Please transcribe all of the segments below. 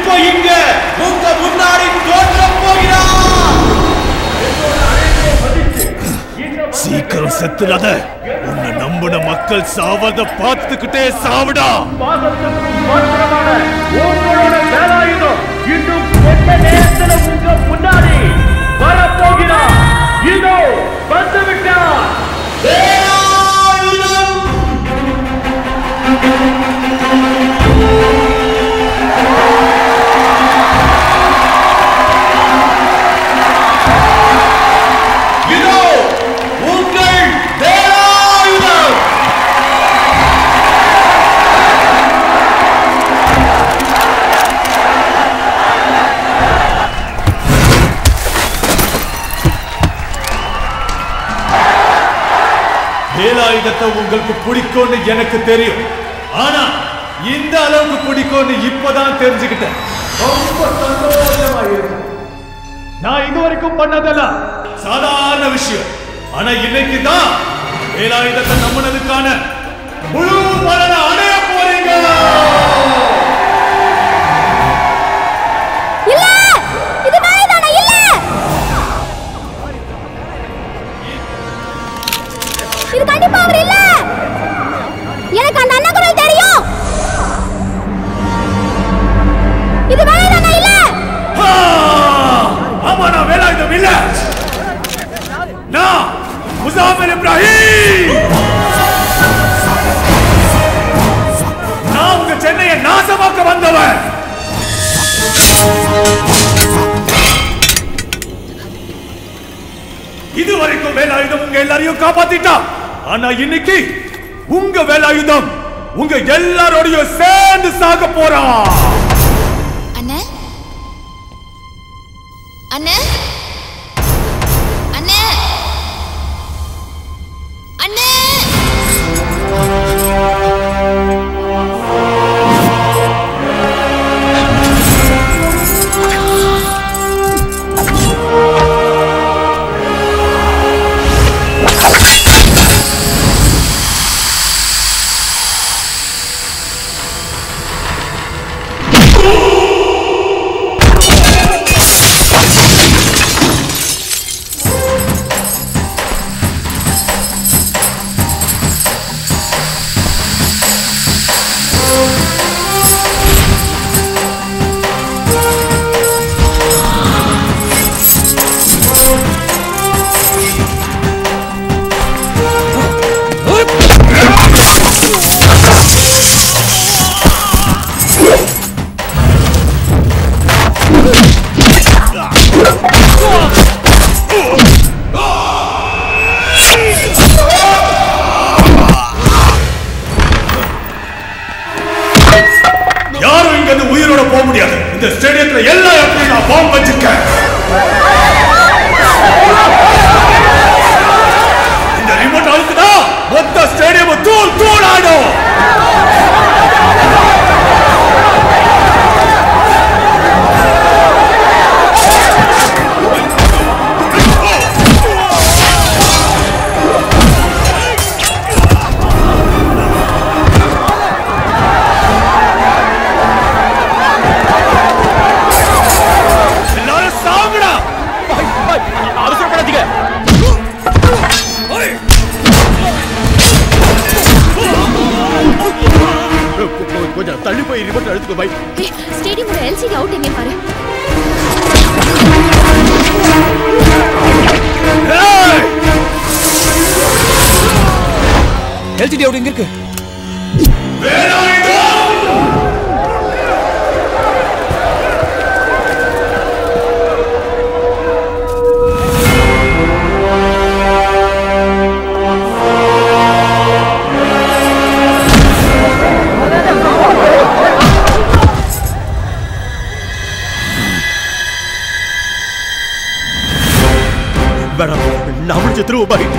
இப்போ இங்க உங்க முன்னாடி தோன்றப் போகிறார் சீக்கிரம் செத்துறாத உன்னை நம்பின மக்கள் சாவத பார்த்துக்கிட்டே சாவுடா பாசத்துக்கும் மாத்திரமான உங்களோட வேலாயுதம் இன்னும் கொஞ்ச நேரத்துல உங்க முன்னாடி வரப்போகிறார் இதோ வந்து விட்டார் இதோ உங்கள் வேலாயுதம் வேலாயுதத்தை உங்களுக்கு பிடிக்கும்னு எனக்கு தெரியும் ஆனா இந்த அளவுக்கு பிடிக்கும்னு இப்பதான் தெரிஞ்சுக்கிட்டேன் ரொம்ப சந்தோஷமா இருக்கு நான் இதுவரைக்கும் பண்ணதெல்லாம் சாதாரண விஷயம் ஆனா இன்னைக்கு தான் வேலாயுதத்தை நம்பினதுக்கான முழு பலனை அடைய போறீங்க இல்ல இது வேலைதானா இல்ல இது கண்டிப்பா அவர் இல்ல எனக்கு அந்த அண்ணா குரல் தெரியும் இது வேலைதானா இல்ல ஆ! ஆமா நான் வேலாயுதம் இல்ல நான் முசாஃபிர் இப்ராஹிம் நான் உங்க சென்னையை நாசமாக்க வந்தவன் இதுவரைக்கும் வேலாயுதம் உங்க எல்லாரையும் காப்பாத்திட்டா ஆனா இன்னைக்கு உங்க வேலாயுதம் உங்க எல்லாரோடையும் சேர்ந்து சாக போறான் அண்ணே அண்ணே அண்ணே அண்ணே யாரும் இங்க இருந்து உயிரோட போக முடியாது இந்த ஸ்டேடியத்துல எல்லா இடத்துலயும் நான் பாம்பு வச்சிருக்கேன் இந்த ரிமோட் அழுத்துனா மொத்த ஸ்டேடியம் தூள் தூள் ஆடும் எல்லாரும் சாவுடா அவசரப்படாதீங்க கொஞ்சம் தள்ளி போய் ரிமோட் அழுத்துக்கோ பை ஸ்டேடியமோட எல்சிடி அவுட் எங்கே பாரு ஏய்! எல்சிடி அவுட் எங்க இருக்கு வேணாம் நான் செத்துருவோம் பை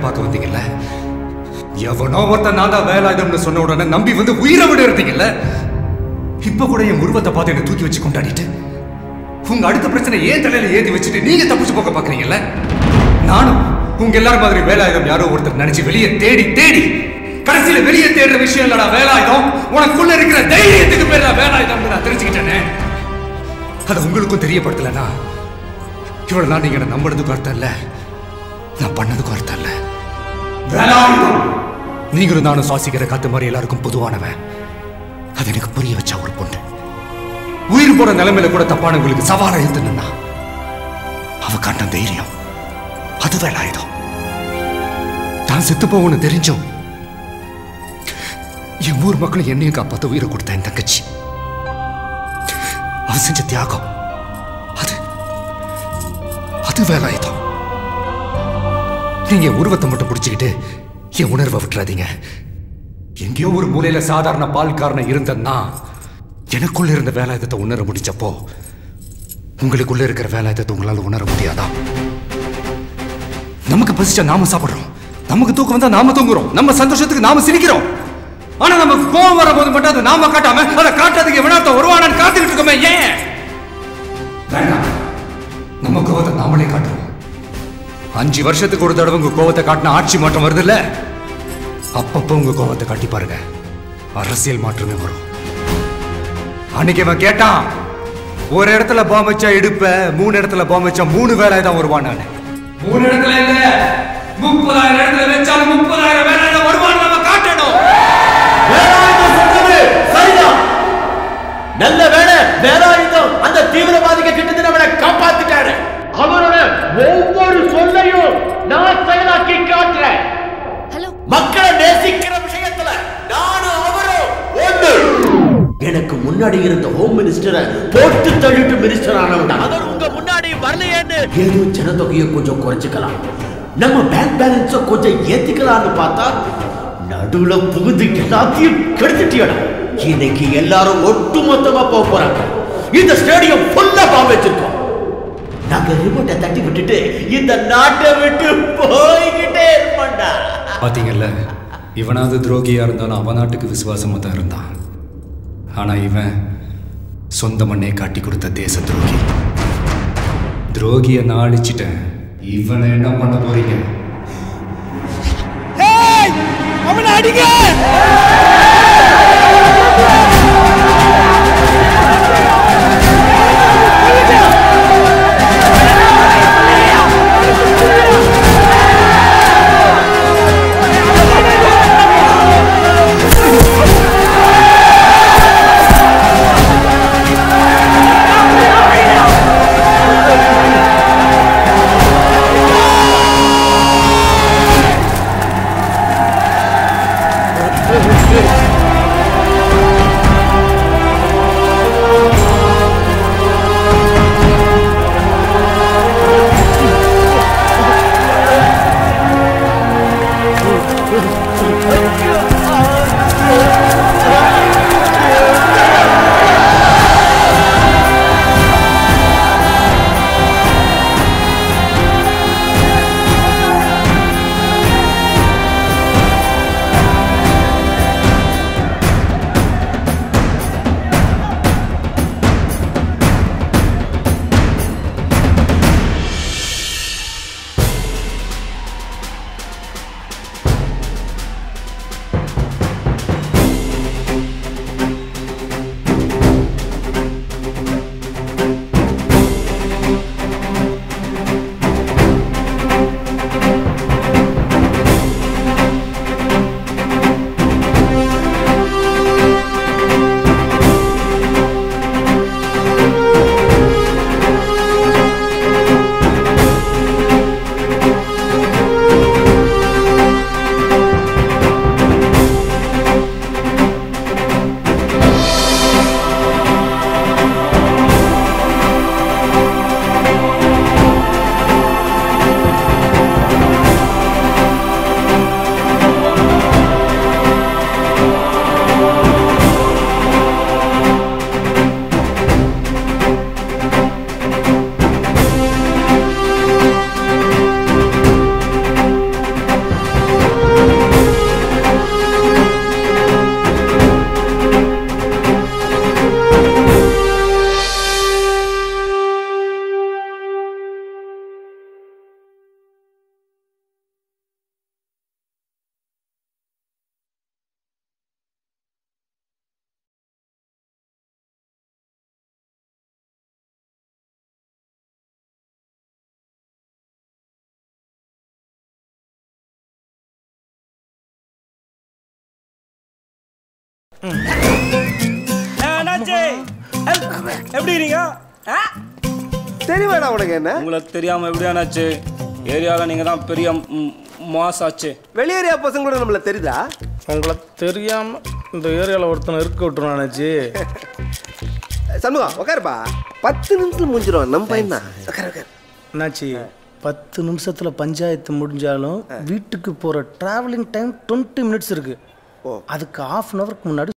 பார்க்க வந்தீங்கல்ல எவனோ ஒருத்தன் நான் தான் வேலாயுதம்னு சொன்ன உடனே நம்பி வந்து உயிரை விட இருந்தீங்கல்ல இப்ப கூட என் உருவத்தை பார்த்து என்ன தூக்கி வச்சு கொண்டாடிட்டு உங்க அடுத்த பிரச்சனை ஏன் தலையில ஏத்தி வச்சுட்டு நீங்க தப்பிச்சு போக பாக்குறீங்கல்ல நானும் உங்க எல்லாரும் மாதிரி வேலாயுதம் யாரோ ஒருத்தர் நினைச்சு வெளியே தேடி தேடி கடைசியில வெளியே தேடுற விஷயம் இல்லடா வேலாயுதம் உனக்குள்ள இருக்கிற தைரியத்துக்கு பேர் தான் வேலாயுதம் நான் தெரிஞ்சுக்கிட்டேனே அதை உங்களுக்கும் தெரியப்படுத்தலனா இவ்வளவு நாள் நீங்க என்ன நம்பினதுக்கும் அர்த்தம் இல்ல நான் பண்ணதுக்கும் அர்த்தம் இல்ல வேலாயுதம் நீங்களும் நானும் சுவாசிக்கிற காத்து மாதிரி எல்லாருக்கும் பொதுவானவன் அது எனக்கு புரிய வச்ச ஒரு பொண்ணு உயிர் போற நிலைமையில கூட தப்பானவங்களுக்கு சவாலா இருந்து நின்னா அவ காட்ட தைரியம் அது வேலாயுதம் தான் செத்து போகணும்னு தெரிஞ்சும் என் ஊர் மக்களும் என்னையும் காப்பாத்த உயிரை கொடுத்த என் தங்கச்சி அவ செஞ்ச தியாகம் அது அது வேலாயுதம் நீங்க என் உருவத்தை மட்டும் பிடிச்சுக்கிட்டு என் உணர்வை விட்டுறாதீங்க எங்கேயோ ஒரு மூலையில சாதாரண பால்காரன இருந்தன்னா எனக்குள்ள இருந்த வேலாயுதத்தை உணர முடிஞ்சப்போ உங்களுக்குள்ள இருக்கிற வேலாயுதத்தை உங்களால உணர முடியாதா நமக்கு பசிச்சா நாம சாப்பிடுறோம் நமக்கு தூக்கம் வந்தா நாம தூங்குறோம் நம்ம சந்தோஷத்துக்கு நாம சிரிக்கிறோம் ஆனா நமக்கு கோவம் வரும்போது மட்டும் அதை நாம காட்டாம அதை காட்டுறதுக்கு எவனாத்த வருவானான்னு காத்துக்கிட்டு இருக்கோமே ஏன் வேண்டாம் நம்ம கோவத்தை நாமளே காட்டுறோம் அஞ்சு வருஷத்துக்கு ஒரு தடவை உங்க கோவத்தை காட்டின ஆட்சி மாற்றம் வருது இல்ல அப்பப்போ உங்க கோவத்தை காட்டி பாருங்க அரசியல் மாற்றமே வரும் அன்னைக்கு அவன் கேட்டான் ஒரு இடத்துல பாம்பு வச்சா எடுப்ப மூணு இடத்துல பாம்பு வச்சா மூணு வேலை தான் வருவான் நானு மூணு இடத்துல இல்ல முப்பதாயிரம் இடத்துல வச்சாலும் முப்பதாயிரம் வேலை தான் வருவான் நம்ம காட்டணும் வேலாயுதம் சொன்னது சரிதான் நல்ல வேலை வேலாயுதம் அந்த தீவிரவாதிக கிட்ட நம்மளை காப்பாத்திட்டாரு அவரோட ஒவ்வொரு சொல்லையும் நான் செயலாக்கி காட்டுறேன் ஹலோ மக்களை நேசிக்கிற விஷயத்துல நானும் அவரும் ஒண்ணு எனக்கு முன்னாடி இருந்த ஹோம் மினிஸ்டரை போட்டு தள்ளிட்டு மினிஸ்டர் ஆனவன் அவர் உங்க முன்னாடி வரலையேன்னு ஏதோ ஜனத்தொகையை கொஞ்சம் குறைச்சிக்கலாம் நம்ம பேங்க் பேலன்ஸ கொஞ்சம் ஏத்திக்கலாம்னு பார்த்தா நடுவுல புகுந்து எல்லாத்தையும் கெடுத்துட்டியடா இன்னைக்கு எல்லாரும் ஒட்டுமொத்தமா போக போறாங்க இந்த ஸ்டேடியம் ஃபுல்லா பாம்பு வச்சிருக்கோம் நாங்க ரிமோட்டை தட்டி விட்டுட்டு இந்த நாட்டை விட்டு போய்கிட்டே இருப்போம்டா பாத்தீங்கல்ல இவனாவது துரோகியா இருந்தாலும் அவன் நாட்டுக்கு விசுவாசமா தான் இருந்தான் ஆனா இவன் சொந்த மண்ணே காட்டி கொடுத்த தேச துரோகி துரோகிய நான் அழிச்சிட்டேன் இவனை என்ன பண்ண போறீங்க அவனை அடிங்க ஏய் அண்ணாச்சி எப்படி இருக்கீங்க ஆ? தெரியுமாடா உனக்கு என்ன உங்களுக்கு தெரியாம எப்படி அண்ணாச்சி ஏரியாவில் நீங்கள் தான் பெரிய ம், மாஸ் ஆச்சு வெளியேரியா பசங்க கூட நம்மள தெரியுதா உங்களை தெரியாம இந்த ஏரியாவில் ஒருத்தனை இருக்க விட்டுருவானாச்சு சண்முகம் உட்காருப்பா பத்து நிமிஷத்துல முடிஞ்சிடும் நம்ம பையன் தான் உட்காரு உட்காரு என்னாச்சு பத்து நிமிஷத்துல பஞ்சாயத்து முடிஞ்சாலும் வீட்டுக்கு போற டிராவலிங் டைம் டுவெண்ட்டி மினிட்ஸ் இருக்கு அதுக்கு ஹாஃப் அன் ஹவருக்கு முன்னாடி